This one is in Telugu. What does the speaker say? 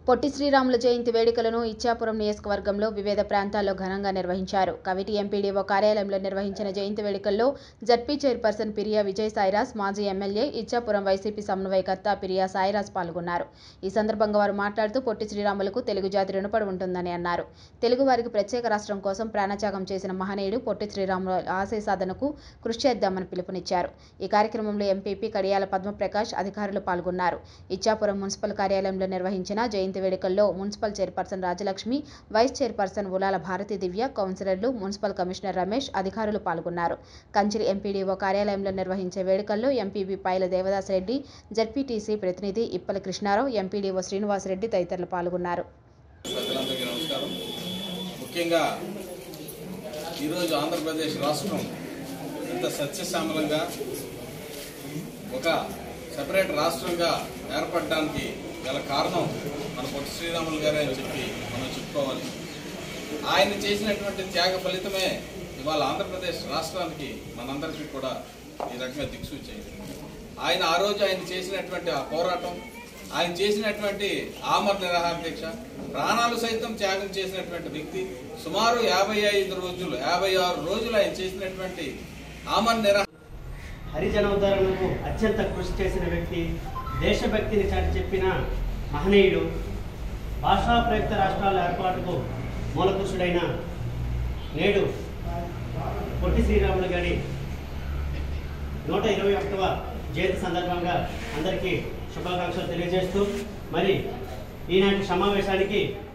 పొట్టి శ్రీరాములు జయంతి వేడుకలను ఇచ్చాపురం నియోజకవర్గంలో వివిధ ప్రాంతాల్లో ఘనంగా నిర్వహించారు కవిటి ఎంపీడీఓ కార్యాలయంలో నిర్వహించిన జయంతి వేడుకల్లో జడ్పీ చైర్పర్సన్ పిరియా విజయ్ సాయిరాజ్ మాజీ ఎమ్మెల్యే ఇచ్చాపురం వైసీపీ సమన్వయకర్త పిరియా సాయిరాజ్ పాల్గొన్నారు ఈ సందర్భంగా వారు మాట్లాడుతూ పొట్టి శ్రీరాములకు తెలుగు జాతి రుణపడి ఉంటుందని అన్నారు తెలుగు వారికి ప్రత్యేక రాష్ట్రం కోసం ప్రాణత్యాగం చేసిన మహనీయుడు పొట్టి శ్రీరాములు ఆశయ సాధనకు కృషి చేద్దామని పిలుపునిచ్చారు ఈ కార్యక్రమంలో ఎంపీపీ కడియాల పద్మప్రకాష్ అధికారులు పాల్గొన్నారు ఇచ్చాపురం మున్సిపల్ కార్యాలయంలో నిర్వహించిన జయంతి వేడుకల్లో municipal chairperson Rajalakshmi vice chairperson Ulala Bharathi Divya కౌన్సిలర్లు మున్సిపల్ కమిషనర్ రమేష్ అధికారులు పాల్గొన్నారు కంచిలి ఎంపీడీఓ కార్యాలయంలో నిర్వహించే వేడుకల్లో ఎంపీబీ పైల దేవదాస్ రెడ్డి జడ్పీటీసీ ప్రతినిధి ఇప్పల కృష్ణారావు ఎంపీడీఓ శ్రీనివాసరెడ్డి తదితరులు పాల్గొన్నారు ప్రజలందరికీ నమస్కారం ముఖ్యంగా ఈరోజు ఆంధ్రప్రదేశ్ రాష్ట్రం ఇంత సత్యశ్యామలంగా ఒక సెపరేట్ రాష్ట్రంగా ఏర్పడడానికి గల కారణం మన పొట్టి శ్రీరాములు గారే అని చెప్పి మనం చెప్పుకోవాలి ఆయన చేసినటువంటి త్యాగ ఫలితమే ఇవాళ ఆంధ్రప్రదేశ్ రాష్ట్రానికి మనందరికీ కూడా ఈ రకంగా దిక్సూచి అయింది ఆయన ఆ రోజు ఆయన చేసినటువంటి ఆ పోరాటం ఆయన చేసినటువంటి ఆమర నిరాహార దీక్ష ప్రాణాలు సైతం త్యాగం చేసినటువంటి వ్యక్తి సుమారు యాభై ఐదు రోజులు యాభై ఆరు రోజులు ఆయన చేసినటువంటి ఆమర నిరాహార హరిజనోద్ధరణకు అత్యంత కృషి చేసిన వ్యక్తి దేశభక్తిని చాటి చెప్పిన మహనీయుడు భాషా ప్రయుక్త రాష్ట్రాల ఏర్పాటుకు మూలపురుషుడైన నేడు పొట్టి శ్రీరాములు గారి నూట ఇరవై ఒకటవ జయంతి సందర్భంగా అందరికీ శుభాకాంక్షలు తెలియజేస్తూ మరి ఈనాటి సమావేశానికి